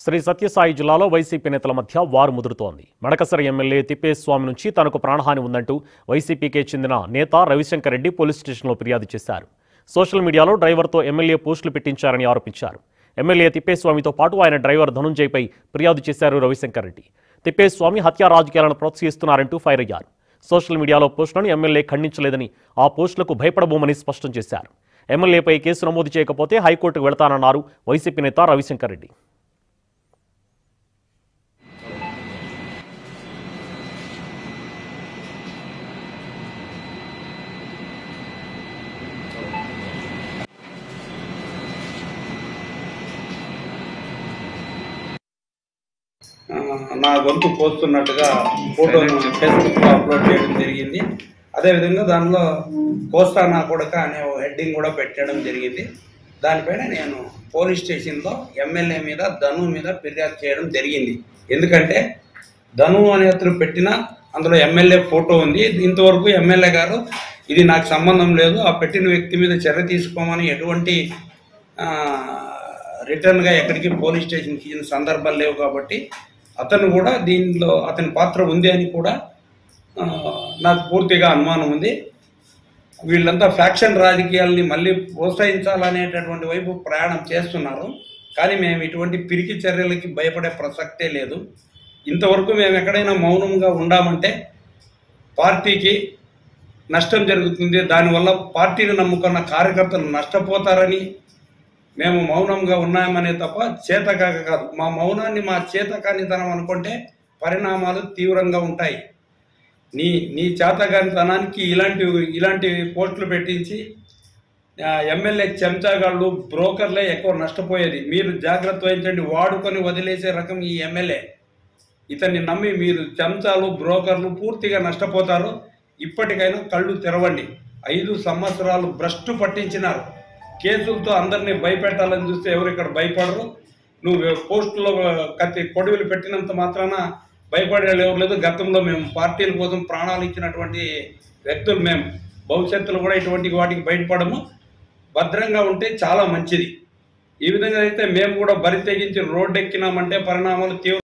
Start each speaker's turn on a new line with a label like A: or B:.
A: శ్రీ సత్యసాయి జిల్లాలో వైసీపీ నేతల మధ్య వారు ముదురుతోంది మడకసర ఎమ్మెల్యే తిప్పేస్వామి నుంచి తనకు ప్రాణహాని ఉందంటూ వైసీపీకే చెందిన నేత రవిశంకర్ రెడ్డి పోలీస్ స్టేషన్లో ఫిర్యాదు చేశారు సోషల్ మీడియాలో డ్రైవర్తో ఎమ్మెల్యే పోస్టులు పెట్టించారని ఆరోపించారు ఎమ్మెల్యే తిప్పేస్వామితో పాటు ఆయన డ్రైవర్ ధనుంజయ్పై ఫిర్యాదు చేశారు రవిశంకర్ రెడ్డి తిప్పేస్వామి హత్యా రాజకీయాలను ప్రోత్సహిస్తున్నారంటూ ఫైర్ అయ్యారు సోషల్ మీడియాలో పోస్టులను ఎమ్మెల్యే ఖండించలేదని ఆ పోస్టులకు భయపడబోమని స్పష్టం చేశారు ఎమ్మెల్యేపై కేసు నమోదు చేయకపోతే హైకోర్టుకు వెళతానన్నారు వైసీపీ నేత రవిశంకర్ రెడ్డి
B: ఆ, నా గొంతు కోస్తున్నట్టుగా ఫోటోను ఫేస్బుక్లో అప్లోడ్ చేయడం జరిగింది అదేవిధంగా దానిలో కోస్తా నా కొడక అనే ఓ హెడ్డింగ్ కూడా పెట్టడం జరిగింది దానిపైన నేను పోలీస్ స్టేషన్లో ఎమ్మెల్యే మీద ధను మీద ఫిర్యాదు చేయడం జరిగింది ఎందుకంటే ధను అనే అతను పెట్టిన అందులో ఎమ్మెల్యే ఫోటో ఉంది ఇంతవరకు ఎమ్మెల్యే గారు ఇది నాకు సంబంధం లేదు ఆ పెట్టిన వ్యక్తి మీద చర్య తీసుకోమని ఎటువంటి ఆ, రిటర్న్గా ఎక్కడికి పోలీస్ స్టేషన్కి ఇచ్చిన సందర్భాలు లేవు కాబట్టి అతను కూడా దీనిలో అతని పాత్ర ఉంది అని కూడా ఆ, నాకు పూర్తిగా అనుమానం ఉంది వీళ్ళంతా ఫ్యాక్షన్ రాజకీయాల్ని మళ్ళీ ప్రోత్సహించాలనేటటువంటి వైపు ప్రయాణం చేస్తున్నారు కానీ మేము ఇటువంటి పిరికి చర్యలకి భయపడే ప్రసక్తే లేదు ఇంతవరకు మేము ఎక్కడైనా మౌనంగా ఉండామంటే పార్టీకి నష్టం జరుగుతుంది దానివల్ల పార్టీని నమ్ముకున్న కార్యకర్తలు నష్టపోతారని మేము మౌనంగా ఉన్నామనే తప్ప చేతకాక కాదు మా మౌనాన్ని మా చేతకానితనం అనుకుంటే పరిణామాలు తీవ్రంగా ఉంటాయి నీ నీ చేతకానితనానికి ఇలాంటి ఇలాంటి పోస్టులు పెట్టించి ఆ, ఎమ్మెల్యే చెంచాగాళ్ళు బ్రోకర్లే ఎక్కువ నష్టపోయేది మీరు జాగ్రత్త వహించండి వాడుకొని వదిలేసే రకం ఈ ఎమ్మెల్యే ఇతన్ని నమ్మి మీరు చెంచాలు బ్రోకర్లు పూర్తిగా నష్టపోతారు ఇప్పటికైనా కళ్ళు తెరవండి ఐదు సంవత్సరాలు భ్రష్టు పట్టించినారు కేసులతో అందరినీ భయపెట్టాలని చూస్తే ఎవరు ఇక్కడ భయపడరు నువ్వు పోస్టులో కత్తి కొడువులు పెట్టినంత మాత్రాన భయపడేది ఎవరు లేదు గతంలో మేము పార్టీల కోసం ప్రాణాలు ఇచ్చినటువంటి వ్యక్తులు మేము భవిష్యత్తులో కూడా ఇటువంటి వాటికి బయటపడము భద్రంగా ఉంటే చాలా మంచిది ఈ విధంగా అయితే మేము కూడా బరి తెగించి రోడ్డు ఎక్కినామంటే పరిణామాలు తీవ్ర